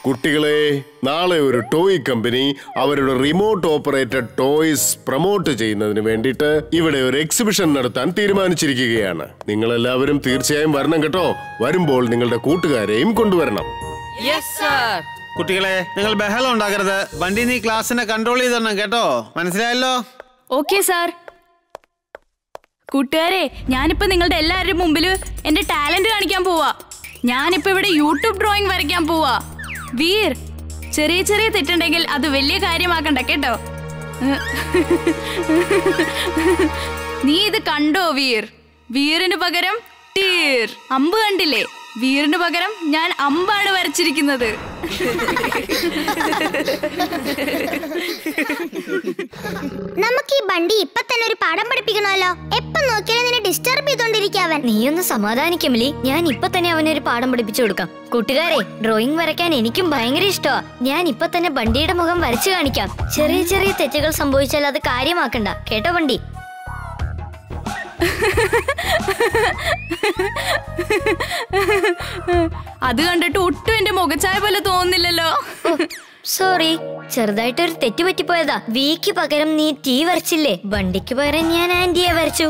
കുട്ടികളെ നാളെ ഒരു ടോയ് കമ്പനി അവരുടെ റിമോട്ട് ഓപ്പറേറ്റഡ് ടോയ്സ് പ്രൊമോട്ട് ചെയ്യുന്നതിന് വേണ്ടിയിട്ട് ഇവിടെ ഒരു എക്സിബിഷൻ നടത്താൻ തീരുമാനിച്ചിരിക്കുകയാണ് നിങ്ങൾ എല്ലാവരും തീർച്ചയായും വരണം കേട്ടോ വരുമ്പോൾ നിങ്ങളുടെ കൂട്ടുകാരെയും കൊണ്ടുവരണം യെസ് സർ കുട്ടികളെ നിങ്ങൾ ബഹളം ഉണ്ടാക്കരുത് വണ്ടി നീ ക്ലാസ്സിനെ കൺട്രോൾ ചെയ്തരണം കേട്ടോ മനസ്സിലായല്ലോ ഓക്കെ സാർ കൂട്ടുകാരെ ഞാനിപ്പോ നിങ്ങളുടെ എല്ലാവരുടെയും മുമ്പിൽ എന്റെ ടാലന്റ് കാണിക്കാൻ പോവാ ഞാനിപ്പോ ഇവിടെ യൂട്യൂബ് ഡ്രോയിങ് വരയ്ക്കാൻ പോവാ വീർ ചെറിയ ചെറിയ തെറ്റുണ്ടെങ്കിൽ അത് വലിയ കാര്യമാക്കണ്ട കേട്ടോ നീ ഇത് കണ്ടോ വീർ വീറിന് പകരം ടീർ അമ്പ് കണ്ടില്ലേ വീറിന് പകരം ഞാൻ അമ്പാണ് വരച്ചിരിക്കുന്നത് നമുക്ക് ഈ ബണ്ടി ഇപ്പൊ തന്നെ ഒരു പാഠം പഠിപ്പിക്കണമല്ലോ എപ്പൊ നോക്കിയാലും നിന്നെ ഡിസ്റ്റർബ് ചെയ്തോണ്ടിരിക്കാവൻ നീ ഒന്ന് സമാധാനിക്കുമില്ലേ ഞാൻ ഇപ്പൊ തന്നെ അവനൊരു പാഠം പഠിപ്പിച്ചു കൊടുക്കാം കൂട്ടുകാരെ ഡ്രോയിങ് വരയ്ക്കാൻ എനിക്കും ഭയങ്കര ഇഷ്ടമാ ഞാൻ ഇപ്പൊ തന്നെ ബണ്ടിയുടെ മുഖം വരച്ചു കാണിക്കാം ചെറിയ ചെറിയ തെറ്റുകൾ സംഭവിച്ചാൽ അത് കാര്യമാക്കണ്ട കേട്ടോ ബണ്ടി അത് കണ്ടിട്ട് ഒട്ടും എന്റെ മുഖച്ചായ പോലെ തോന്നുന്നില്ലല്ലോ സോറി ചെറുതായിട്ടൊരു തെറ്റ് പറ്റിപ്പോയതാ വിക്ക് പകരം നീ ടീ വരച്ചില്ലേ ബണ്ടിക്ക് പകരം ഞാൻ ആന്റിയെ വരച്ചു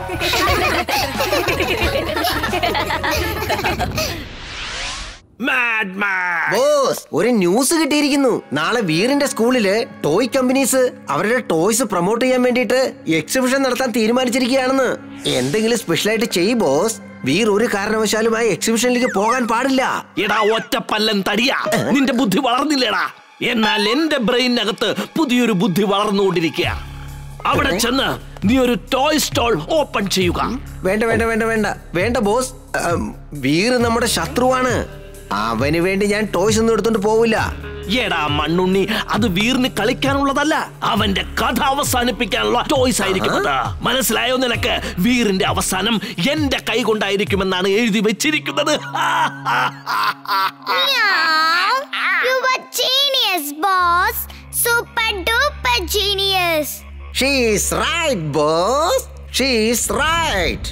ബോസ് ഒരു ന്യൂസ് കിട്ടിയിരിക്കുന്നു നാളെ വീറിന്റെ സ്കൂളില് ടോയ് കമ്പനീസ് അവരുടെ ടോയ്സ് പ്രൊമോട്ട് ചെയ്യാൻ വേണ്ടിയിട്ട് എക്സിബിഷൻ നടത്താൻ തീരുമാനിച്ചിരിക്കുകയാണെന്ന് എന്തെങ്കിലും സ്പെഷ്യലായിട്ട് ചെയ്യ് ബോസ് വീർ ഒരു കാരണവശാലും ആ എക്സിബിഷനിലേക്ക് പോകാൻ പാടില്ല എടാ ഒറ്റപ്പല്ലൻ തടിയാ നിന്റെ ബുദ്ധി വളർന്നില്ലേടാ എന്നാൽ എന്റെ ബ്രെയിനകത്ത് പുതിയൊരു ബുദ്ധി വളർന്നുകൊണ്ടിരിക്കുക അവിടെ ചെന്ന് നീ ഒരു ടോയ് സ്റ്റോൾ ഓപ്പൺ ചെയ്യുക വേണ്ട വേണ്ട വേണ്ട വേണ്ട വേണ്ട ബോസ് ഉം, വീർ നമ്മുടെ ശത്രുവാണ് അവന് വേണ്ടി ഞാൻ ടോയ്സ് ഒന്നും എടുത്തോണ്ട് പോവില്ല എടാ മണ്ണുണ്ണി അത് വീറിന് കളിക്കാനുള്ളതല്ല അവന്റെ കഥ അവസാനിപ്പിക്കാനുള്ള ടോയ്സ് ആയിരിക്കും അത് മനസ്സിലായോ നിനക്ക് വീറിന്റെ അവസാനം എന്റെ കൈ കൊണ്ടായിരിക്കുമെന്നാണ് എഴുതി വെച്ചിരിക്കുന്നത് You were genius, boss. Super duper genius. She's right boss she's right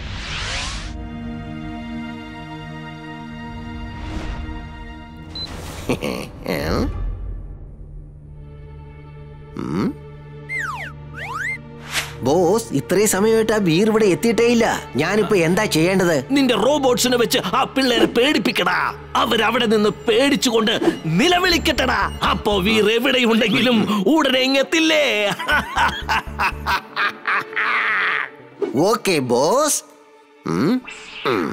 boss ഇത്രയും സമയമായിട്ട് ആ വീർ ഇവിടെ എത്തിയിട്ടേ ഇല്ല ഞാനിപ്പോ എന്താ ചെയ്യേണ്ടത് നിന്റെ റോബോട്ട്സിനെ വെച്ച് ആ പിള്ളേരെ പേടിപ്പിക്കടാ അവരവിടെ നിന്ന് പേടിച്ചുകൊണ്ട് നിലവിളിക്കട്ടടാ അപ്പോ വീർ എവിടെയുണ്ടെങ്കിലും ഉടനെ ഇങ്ങെത്തില്ലേ ഓക്കെ ബോസ് ഉം, ഉം.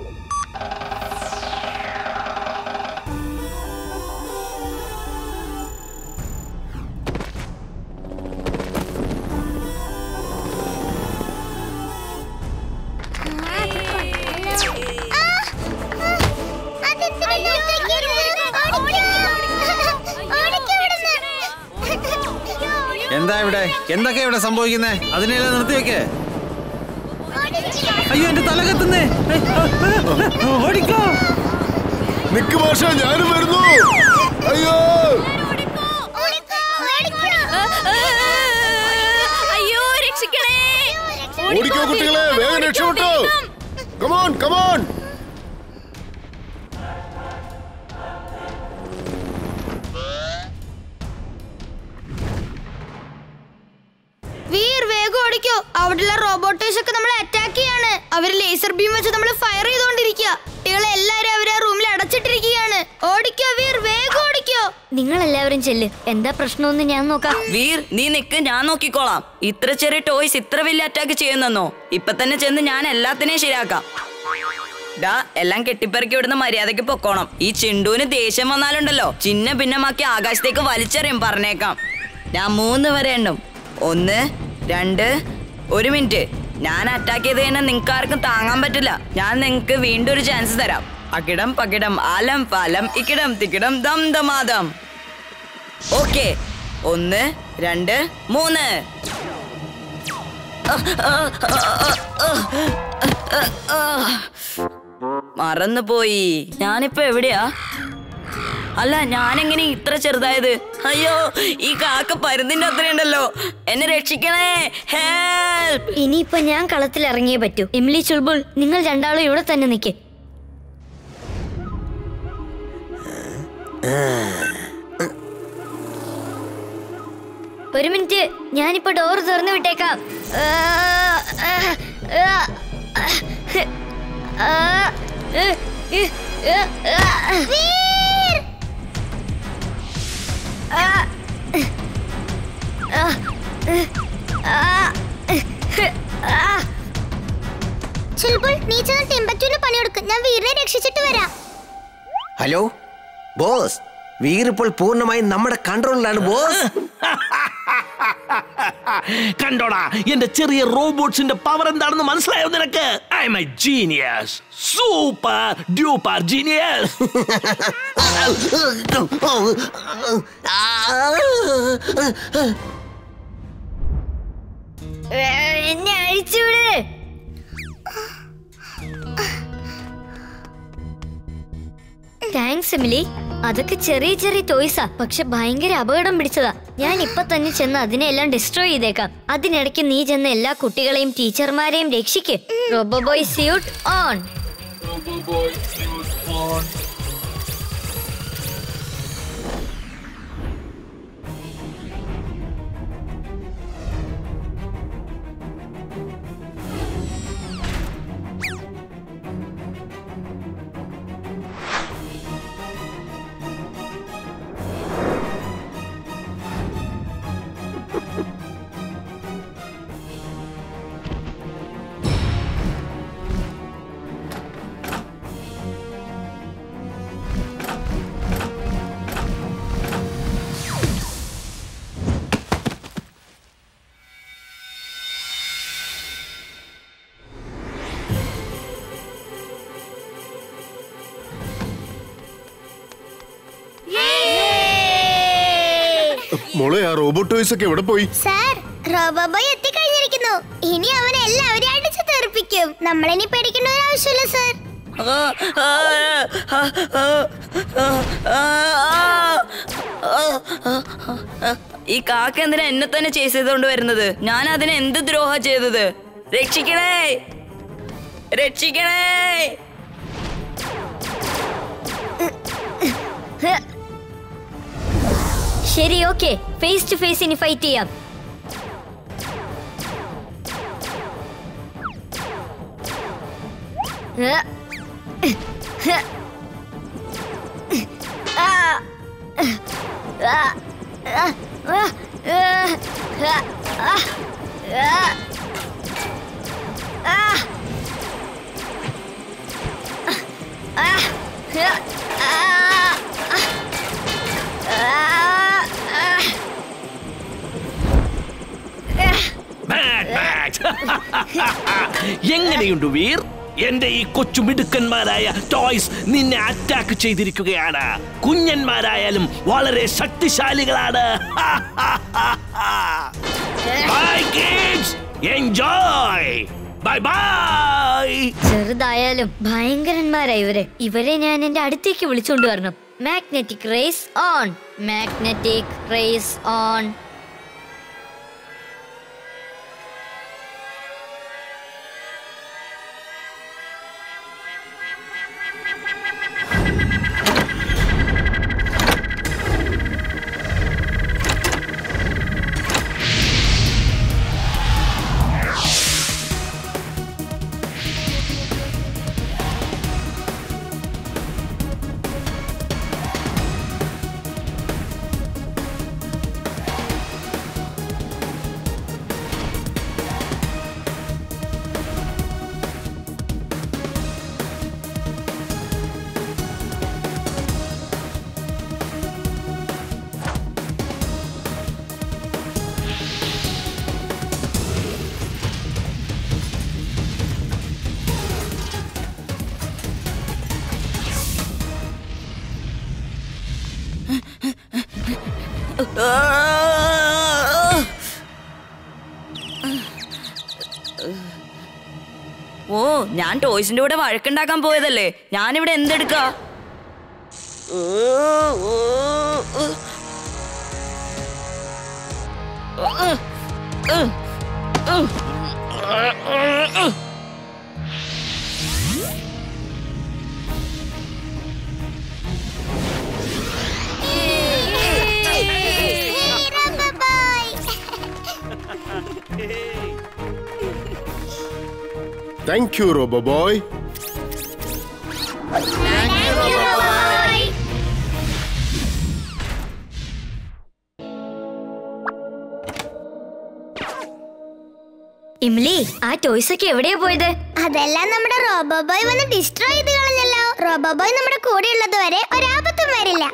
എന്താ ഇവിടെ എന്തൊക്കെയാ ഇവിടെ സംഭവിക്കുന്നേ അതിനെല്ലാം നിർത്തിവെക്ക് അയ്യോ എന്റെ തല കത്തുന്നേ ഏയ്, ആ, ആ, ആ, ഓടിക്കോ നിക്ക് ഭാഷ ഞാനും വരുന്നു അയ്യോ അയ്യോ രക്ഷിക്കണേ ഓടിക്കോ കുട്ടികളെ വേഗം രക്ഷപ്പെട്ടോ കമോൺ കമോൺ വീർ വേഗം ഓടിക്കോ അവിടെയുള്ള റോബോട്ടേഴ്സ് ഒക്കെ നമ്മളെ അറ്റാക്ക് ചെയ്യാണ് അവര് ലേസർ ബീം വെച്ച് നമ്മൾ ഫയർ ചെയ്തോണ്ടിരിക്കുക കുട്ടികളെ എല്ലാരും അവരെ റൂമിൽ അടച്ചിട്ടിരിക്കുകയാണ് ഓടിക്കോ വീർ വേഗം ഓടിക്കോ നിങ്ങൾ എല്ലാവരും ചെല്ല് എന്താ പ്രശ്നമെന്ന് ഞാൻ നോക്കാം വീർ നീ നിക്ക് ഞാൻ നോക്കിക്കോളാം ഇത്ര ചെറിയ ടോയ്സ് ഇത്ര വലിയ അറ്റാക്ക് ചെയ്യുന്നെന്നോ ഇപ്പൊ തന്നെ ചെന്ന് ഞാൻ എല്ലാത്തിനെയും ശരിയാക്കാം ഡാ എല്ലാം കെട്ടിപ്പെറുക്കി വിടുന്ന മര്യാദക്ക് പൊക്കോണം ഈ ചിണ്ടുവിന് ദേഷ്യം വന്നാലുണ്ടല്ലോ ചിന്ന ഭിന്നമാക്കി ആകാശത്തേക്ക് വലിച്ചെറിയും പറഞ്ഞേക്കാം ഞാൻ മൂന്ന് വരെ എണ്ണും ഒന്ന് രണ്ട് ഒരു മിനിറ്റ് ഞാൻ അറ്റാക്ക് ചെയ്ത് കഴിഞ്ഞാൽ നിങ്ങൾക്ക് ആർക്കും താങ്ങാൻ പറ്റില്ല ഞാൻ നിങ്ങൾക്ക് വീണ്ടും ഒരു ചാൻസ് തരാം അക്കിടം പക്കിടം ആലം പാലം ഇക്കിടം തിക്കിടം ദം ദമാദം ഓക്കെ ഒന്ന് രണ്ട് മൂന്ന് മറന്നുപോയി ഞാനിപ്പോ എവിടെയാ അല്ല ഞാനെങ്ങനെ ഇത്ര ചെറുതായത് അയ്യോ ഈ കാക്ക പരുന്തിന്റെ അത്രയുണ്ടല്ലോ എന്നെ രക്ഷിക്കണേ ഹെൽപ്പ് ഇനിയിപ്പൊ ഞാൻ കളത്തിൽ ഇറങ്ങിയേ പറ്റൂ എമിലി ചുൾബുൾ നിങ്ങൾ രണ്ടാളും ഇവിടെ തന്നെ നിൽക്ക് ഒരു മിനിറ്റ് ഞാനിപ്പോ ഡോർ തുറന്നു വിട്ടേക്കാം ആ, ആ, ആ, ആ, ഏ, ഏ, ഏ, ആ. ആ, ആ, ആ, ആ. ചിലപ്പോൾ നീ ചെന്ന് ടിമ്പറ്റൂന് പണിയെടുക്കും ഞാൻ വീടിനെ രക്ഷിച്ചിട്ട് വരാം ഹലോ ബോസ് വീർ ഇപ്പോൾ പൂർണ്ണമായും നമ്മുടെ കൺട്രോളിലാണ് ബോസ് കണ്ടോടാ എന്റെ ചെറിയ റോബോട്ട്സിന്റെ പവർ എന്താണെന്ന് മനസ്സിലായോ നിനക്ക് I'm a genius super duper genius ഏ, എന്നെ അഴിച്ചുവിട് താങ്ക്സ് എമിലി അതൊക്കെ ചെറിയ ചെറിയ ടോയ്സാ പക്ഷെ ഭയങ്കര അപകടം പിടിച്ചതാ ഞാൻ ഇപ്പൊ തന്നെ ചെന്ന് അതിനെല്ലാം ഡിസ്ട്രോയ് ചെയ്തേക്കാം അതിനിടയ്ക്ക് നീ ചെന്ന് എല്ലാ കുട്ടികളെയും ടീച്ചർമാരെയും രക്ഷിക്ക് റോബോബോയ് സ്യൂട്ട് ഓൺ മോളെ ആ റോബോട്ട് ടോയ്സ് ഒക്കെ എവിടെ പോയി സാർ റോബോബോയ് എത്തിക്കഴിഞ്ഞിരിക്കുന്നു ഇനി അവൻ എല്ലാവരെയും അടിച്ചു തെറിപ്പിക്കും നമ്മളിനി പേടിക്കേണ്ട ഒരു ആവശ്യമില്ല സാർ ആ, ആ, ആ, ആ, ആ, ആ, ആ. ഈ കാക്ക എന്തിനാ എന്നെ തന്നെ ചേസ് ചെയ്തോണ്ട് വരുന്നത് ഞാൻ അതിന് എന്ത് ദ്രോഹ ചെയ്തത് രക്ഷിക്കണേ രക്ഷിക്കണേ ശരി ഓക്കെ ഫേസ് ടു ഫേസ് ഇനി ഫൈറ്റ് ചെയ്യാം ഏ. ആ. ആ. ആ. ആ. ആ. ആ. ആ. ആ. Mad Max. എങ്ങനെയുണ്ട് വീർ എന്റെ ഈ കൊച്ചു മിടുക്കന്മാരായ ടോയ്സ് നിന്നെ അറ്റാക്ക് ചെയ്തിരിക്കുകയാണ് കുഞ്ഞന്മാരായാലും വളരെ ശക്തിശാലികളാണ് bye kids enjoy bye bye ചെറുതായാലും ഭയങ്കരന്മാരാ ഇവര് ഇവരെ ഞാൻ എന്റെ അടുത്തേക്ക് വിളിച്ചോണ്ട് വരണം magnetic rays on magnetic rays on ഓ ഞാൻ ടോയ്സിന്റെ കൂടെ വഴക്കുണ്ടാക്കാൻ പോയതല്ലേ ഞാനിവിടെ എന്തെടുക്കാ താങ്ക് യു റോബോ ബോയ് ഇംലി ആ ടോയ്സ് ഒക്കെ എവിടെയാ പോയത് അതെല്ലാം നമ്മുടെ റോബോ ബോയ് വന്ന് ഡിസ്ട്രോയ് ചെയ്ത് കളഞ്ഞല്ലോ റോബോ ബോയ് നമ്മുടെ കൂടെ ഉള്ളത് വരെ ഒരാപത്തും വരില്ല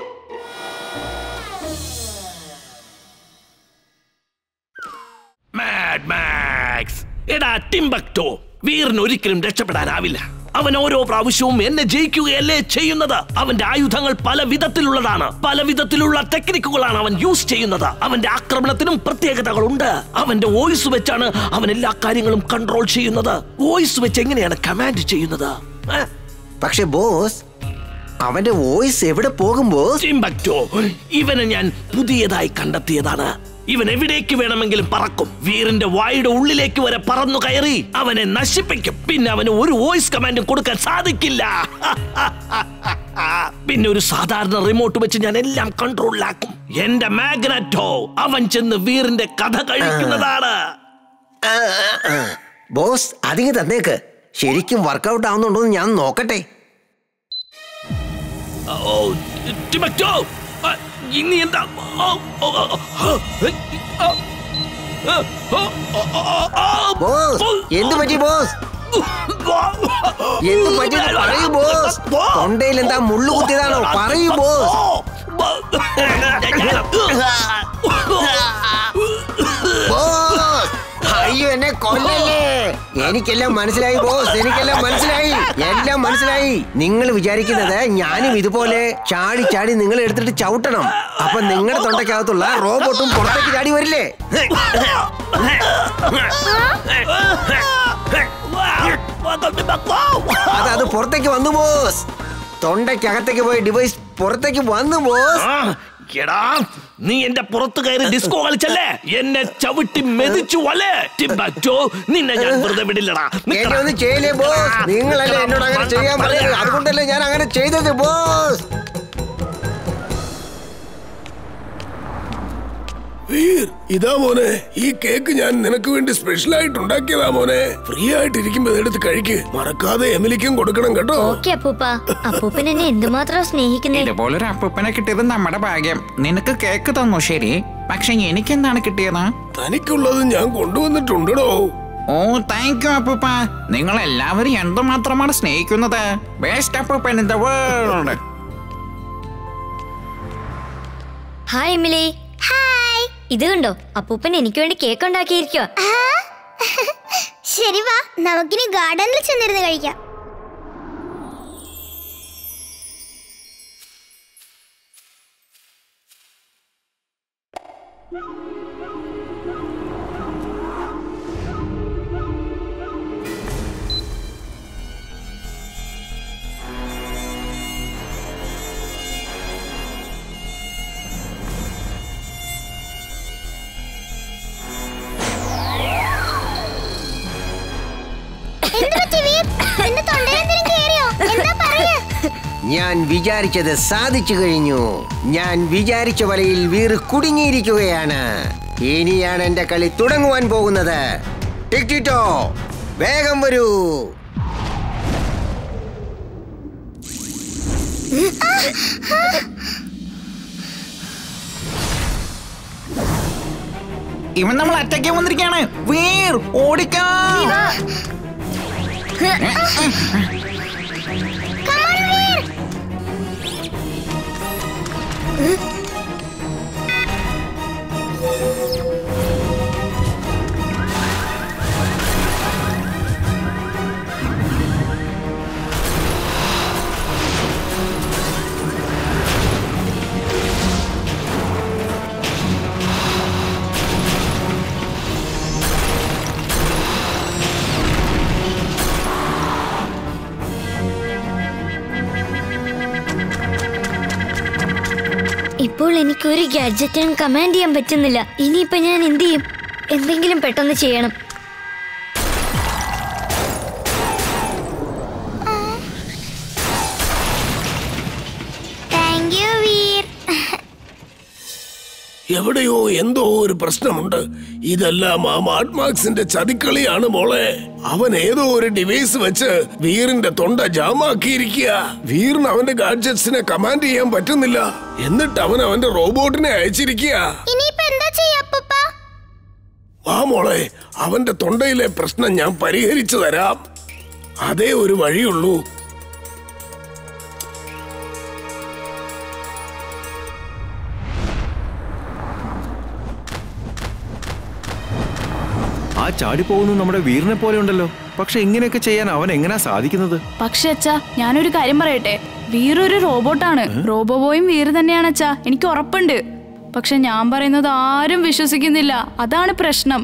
മാഡ് മാക്സ് എടാ ടിംബക്ടോ വീറിന് ഒരിക്കലും രക്ഷപ്പെടാനാവില്ല അവൻ ഓരോ പ്രാവശ്യവും എന്നെ ജയിക്കുകയല്ലേ ചെയ്യുന്നത് അവന്റെ ആയുധങ്ങൾ പല വിധത്തിലുള്ളതാണ് പല വിധത്തിലുള്ള ടെക്നിക്കുകളാണ് അവൻ യൂസ് ചെയ്യുന്നത് അവന്റെ ആക്രമണത്തിനും പ്രത്യേകതകളുണ്ട് അവന്റെ വോയിസ് വെച്ചാണ് അവൻ എല്ലാ കാര്യങ്ങളും കൺട്രോൾ ചെയ്യുന്നത് വോയിസ് വെച്ച് എങ്ങനെയാണ് കമാൻഡ് ചെയ്യുന്നത് ഏ? പക്ഷെ ബോസ് അവന്റെ വോയിസ് എവിടെ പോകും ബോസ് ടിംബക്ടോ ഇവനെ ഞാൻ പുതിയതായി കണ്ടെത്തിയതാണ് ഇവൻ എവിടേക്ക് വേണമെങ്കിലും പറക്കും വീറിന്റെ വായുടെ ഉള്ളിലേക്ക് വരെ പറന്നു കയറി അവനെ നശിപ്പിക്കും പിന്നെ അവന് ഒരു വോയിസ് കമാൻഡും കൊടുക്കാൻ സാധിക്കില്ല പിന്നെ ഒരു സാധാരണ റിമോട്ട് വെച്ച് ഞാൻ എല്ലാം കൺട്രോളിലാക്കും എന്റെ മാഗ്നറ്റോ അവൻ ചെന്ന് വീറിന്റെ കഥ കഴിക്കുന്നതാണ് ആ, ആ, ആ. ബോസ് അതിങ്ങ് തന്നേക്ക് ശരിക്കും വർക്കൗട്ട് ആവുന്നുണ്ടോ എന്ന് ഞാൻ നോക്കട്ടെ ഓ ടിമക്ടോ ആ, ഇനി എന്താ ഓ, ഓ, ഓ, ഓ, ഓ, ഓ, ഓ, ഓ, ഓ, ബോസ് എന്ത് പറ്റി ബോസ് എന്ത് പറ്റി പറയൂ ബോസ് തൊണ്ടയിൽ എന്താ മുള്ളു കുത്തിയതാണോ പറയൂ ബോസ് ബോസ് അയ്യോ എന്നെ കൊല്ലല്ലേ എനിക്കെല്ലാം മനസ്സിലായി ബോസ് എനിക്കെല്ലാം മനസ്സിലായി എല്ലാം മനസ്സിലായി നിങ്ങൾ വിചാരിക്കുന്നത് ഞാനും ഇതുപോലെ ചാടി ചാടി നിങ്ങൾ എടുത്തിട്ട് ചവിട്ടണം അപ്പൊ നിങ്ങളുടെ തൊണ്ടയ്ക്കകത്തുള്ള റോബോട്ടും പുറത്തേക്ക് ചാടി വരില്ലേ അത് അത് പുറത്തേക്ക് വന്നു ബോസ് തൊണ്ടയ്ക്കകത്തേക്ക് പോയ ഡിവൈസ് പുറത്തേക്ക് വന്നു ബോസ് ആ, എടാ നീ എന്റെ പുറത്ത് കയറി ഡിസ്കോ കളിച്ചല്ലേ എന്നെ ചവിട്ടി മെതിച്ചു വലേ ടിംബാറ്റോ നിന്നെ ഞാൻ വെറുതെ വിടില്ലടാ എന്നെ നിക്കടാ. ഒന്നും ചെയ്യില്ലേ ബോസ് നിങ്ങളല്ലേ എന്നോട് അങ്ങനെ ചെയ്യാൻ പറഞ്ഞത് അതുകൊണ്ടല്ലേ ഞാൻ അങ്ങനെ ചെയ്തത് ബോസ് വീർ ഇതാ മോനെ ഈ കേക്ക് ഞാൻ നിനക്ക് വേണ്ടി സ്പെഷ്യൽ ആയിട്ട് ഉണ്ടാക്കിയതാ മോനെ ഫ്രീ ആയിട്ട് ഇരിക്കുമ്പോ എടുത്ത് കഴിക്ക് മറക്കാതെ എമിലിക്കും കൊടുക്കണം കേട്ടോ ഓക്കെ അപ്പൂപ്പ അപ്പൂപ്പൻ എന്നെ എന്തുമാത്രം സ്നേഹിക്കുന്നേ ഇതുപോലൊരു അപ്പൂപ്പനെ കിട്ടിയത് നമ്മുടെ ഭാഗ്യം നിനക്ക് കേക്ക് തന്നു ശരി പക്ഷെ എനിക്കെന്താണ് കിട്ടിയത് തനിക്കുള്ളത് ഞാൻ കൊണ്ടുവന്നിട്ടുണ്ടോ ഓ താങ്ക് യു അപ്പൂപ്പ നിങ്ങൾ എല്ലാവരും എന്തുമാത്രമാണ് സ്നേഹിക്കുന്നത് ബെസ്റ്റ് അപ്പൂപ്പൻ in the world hi Emily hi ഇത് കണ്ടോ അപ്പൂപ്പൻ എനിക്ക് വേണ്ടി കേക്ക് ഉണ്ടാക്കിയിരിക്കോ ആ. ശരി വാ നമുക്കിനി ഗാർഡനിൽ ചെന്നിരുന്ന് കഴിക്കാം എന്ത് പറ്റി വീർ? നിന്റെ തൊണ്ടയിൽ എന്തെങ്കിലും കേറിയോ? എന്താ പറയാ? ഞാൻ വിചാരിച്ചത് സാധിച്ചു കഴിഞ്ഞു ഞാൻ വിചാരിച്ച വലയിൽ വീറ് കുടുങ്ങിയിരിക്കുകയാണ് ഇനിയാണ് എന്റെ കളി തുടങ്ങുവാൻ പോകുന്നത് ടിക്ടിറ്റോ വേഗം വരൂ ഇവൻ നമ്മൾ അറ്റയ്ക്ക് വന്നിരിക്കാണ് വീർ ഓടിക്കാം Come on, വീർ. ഇപ്പോൾ എനിക്ക് ഒരു ഗാഡ്ജറ്റിനും കമാൻഡ് ചെയ്യാൻ പറ്റുന്നില്ല ഇനിയിപ്പോ ഞാൻ എന്ത് ചെയ്യും എന്തെങ്കിലും പെട്ടെന്ന് ചെയ്യണം Thank you, വീർ. എവിടെയോ എന്തോ ഒരു പ്രശ്നമുണ്ട് ഇതെല്ലാം ആ മാഡ്മാക്സിന്റെ ചതിക്കളിയാണ് മോളെ അവൻ ഏതോ ഒരു ഡിവൈസ് വെച്ച് വീറിന്റെ തൊണ്ട ജാമാക്കിയിരിക്കുക വീറിന് അവന്റെ ഗാഡ്ജറ്റ്സിനെ കമാൻഡ് ചെയ്യാൻ പറ്റുന്നില്ല എന്നിട്ട് അവൻ അവന്റെ റോബോട്ടിനെ അയച്ചിരിക്കുക ഇനിയിപ്പോ എന്താ ചെയ്യാ അപ്പൂപ്പ വാ മോളെ അവന്റെ തൊണ്ടയിലെ പ്രശ്നം ഞാൻ പരിഹരിച്ചു തരാം അതേ ഒരു വഴിയുള്ളൂ ആ ചാടിപ്പോകുന്നു നമ്മുടെ വീറിനെ പോലെ ഉണ്ടല്ലോ പക്ഷെ ഇങ്ങനെയൊക്കെ ചെയ്യാൻ അവൻ എങ്ങനെയാ സാധിക്കുന്നത് പക്ഷെ അച്ഛാ ഞാനൊരു കാര്യം പറയട്ടെ വീർ ഒരു റോബോട്ടാണ് റോബോബോയും വീർ തന്നെയാണ് അച്ഛാ എനിക്ക് ഉറപ്പുണ്ട് പക്ഷെ ഞാൻ പറയുന്നത് ആരും വിശ്വസിക്കുന്നില്ല അതാണ് പ്രശ്നം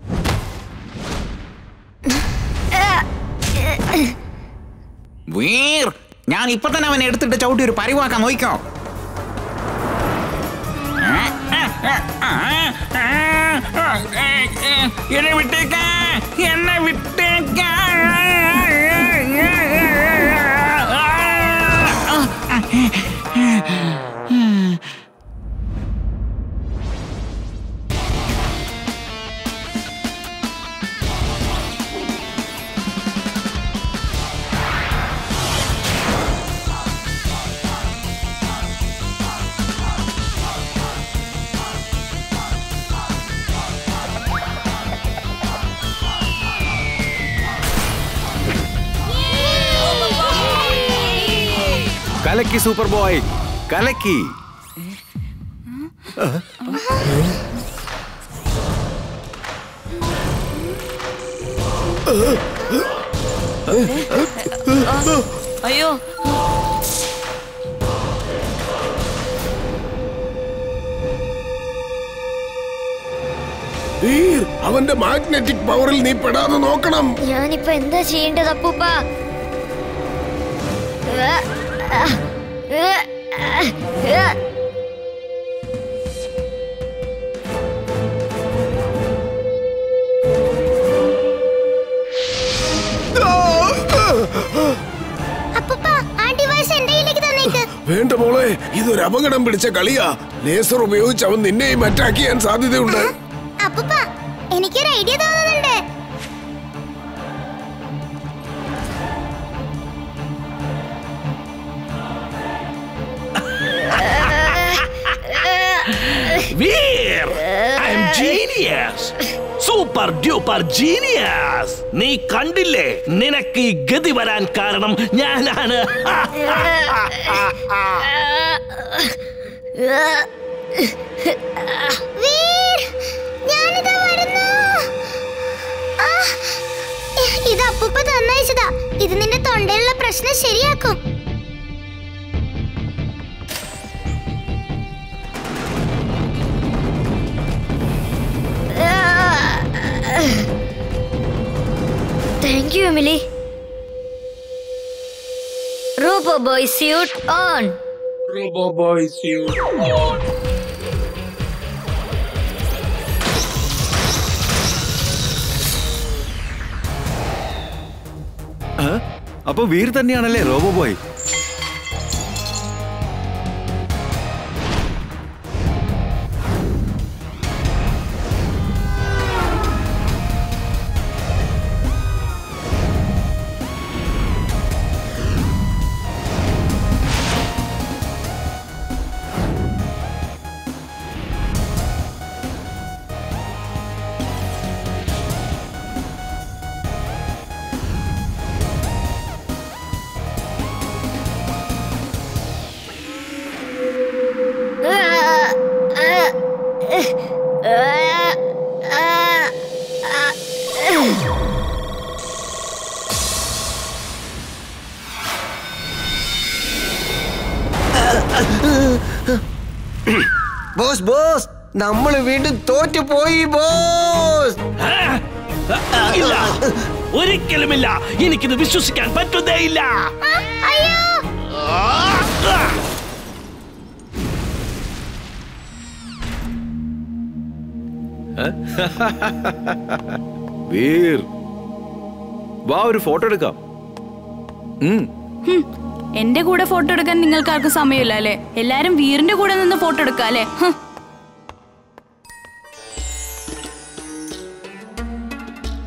വീർ ഞാൻ ഇപ്പൊ തന്നെ അവനെ എടുത്തിട്ട് ചവിട്ടി ഒരു പരിവാക്കാൻ നോക്കിക്കോ എന്നെ വിട്ടേക്ക എന്നെ വിട്ടേക്ക കലക്കി സൂപ്പർ ബോയ് കലക്കി അയ്യോ വീർ അവന്റെ മാഗ്നറ്റിക് പവറിൽ നീ പെടാതെ നോക്കണം ഞാനിപ്പോ എന്താ ചെയ്യേണ്ടത് അപ്പൂപ്പ ഏ, ആ, ഏ, ആ, ഏ. അപ്പൂപ്പ ആ ഡിവൈസ് എന്റെ കയ്യിലേക്ക് തന്നേക്ക് വേണ്ട മോളെ ഇതൊരു അപകടം പിടിച്ച കളിയാ ലേസർ ഉപയോഗിച്ച് അവൻ നിന്നെയും അറ്റാക്ക് ചെയ്യാൻ സാധ്യതയുണ്ട് അപ്പൂപ്പ എനിക്കൊരു ഐഡിയ തോന്നുന്നുണ്ട് Veer I'm genius super duper genius നീ കണ്ടില്ലേ നിനക്ക് ഈ ഗതി വരാൻ കാരണം ഞാനാണ് വീർ, ഞാനിതാ വരുന്നു. ആ, ഇത് അപ്പൂപ്പ തന്നയച്ചതാ ഇത് നിന്റെ തൊണ്ടയിലുള്ള പ്രശ്നം ശരിയാക്കും thank you Emily robo boy suit on ആ? അപ്പൊ വീർ തന്നെയാണല്ലേ റോബോ ബോയ് ബോസ് ബോസ് നമ്മൾ വീണ്ടും തോറ്റു പോയി ബോസ് ഇല്ല ഒരിക്കലുമില്ല എനിക്കിത് വിശ്വസിക്കാൻ പറ്റുന്നേയില്ല ആ! വീർ വാ ഒരു ഫോട്ടോ എടുക്കാം ഉം. ഹും, എന്റെ കൂടെ ഫോട്ടോ എടുക്കാൻ നിങ്ങൾക്ക് ആർക്കും സമയമില്ല അല്ലേ എല്ലാരും വീറിന്റെ കൂടെ നിന്ന് ഫോട്ടോ എടുക്കാം അല്ലേ ഹും.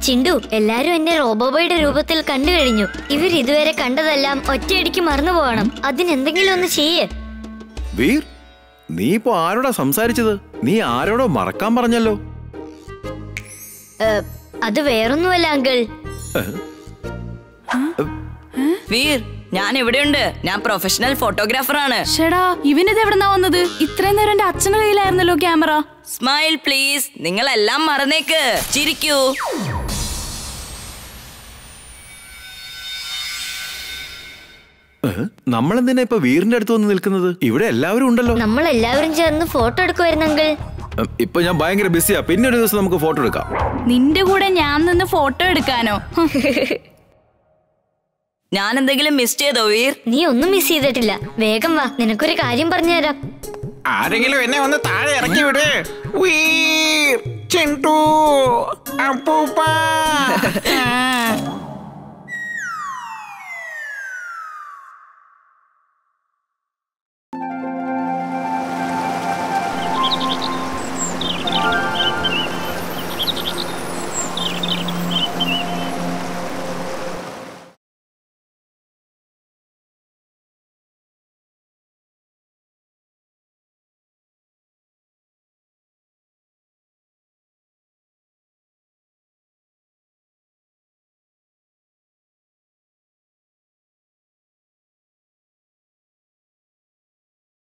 ചിണ്ടു എല്ലാരും എന്നെ റോബോബോയുടെ രൂപത്തിൽ കണ്ടു കഴിഞ്ഞു ഇവർ ഇതുവരെ കണ്ടതെല്ലാം ഒറ്റയടിക്ക് മറന്നു പോകണം അതിനെന്തെങ്കിലും ഒന്ന് ചെയ്യേ വീർ നീ ഇപ്പോ ആരോടാ സംസാരിച്ചത് നീ ആരോടോ മറക്കാൻ പറഞ്ഞല്ലോ ഏ, അത് വേറൊന്നുമല്ല അങ്കിൾ വീർ ഞാൻ എവിടെയുണ്ട് ഞാൻ പ്രൊഫഷണൽ ഫോട്ടോഗ്രാഫർ ആണ് ഷെടാ ഇവനിത് എവിടെന്നാ വന്നത് ഇത്രയും നേരം എന്റെ അച്ഛന്റെ കയ്യിലായിരുന്നല്ലോ ക്യാമറ സ്മൈൽ പ്ലീസ് നിങ്ങൾ എല്ലാം മറന്നേക്ക് ചിരിക്കൂ നമ്മളെന്തിനാ ഇപ്പൊ വീറിന്റെ അടുത്ത് വന്ന് നിൽക്കുന്നത് ഇവിടെ എല്ലാവരും ഉണ്ടല്ലോ നമ്മൾ എല്ലാവരും ചേർന്ന് ഫോട്ടോ എടുക്കുമായിരുന്നു അങ്കിൾ ഉം, ഇപ്പൊ ഞാൻ ഭയങ്കര ബിസിയാ പിന്നെ ഒരു ദിവസം നമുക്ക് ഫോട്ടോ എടുക്കാം നിന്റെ കൂടെ ഞാൻ നിന്ന് ഫോട്ടോ എടുക്കാനോ ഹും. ഞാൻ എന്തെങ്കിലും മിസ് ചെയ്തോ വീർ നീ ഒന്നും മിസ് ചെയ്തിട്ടില്ല വേഗം വാ നിനക്കൊരു കാര്യം പറഞ്ഞുതരാം ആരെങ്കിലും എന്നെ ഒന്ന് താഴെ ഇറക്കി വിട് വീർ ചിണ്ടു അപ്പൂപ്പ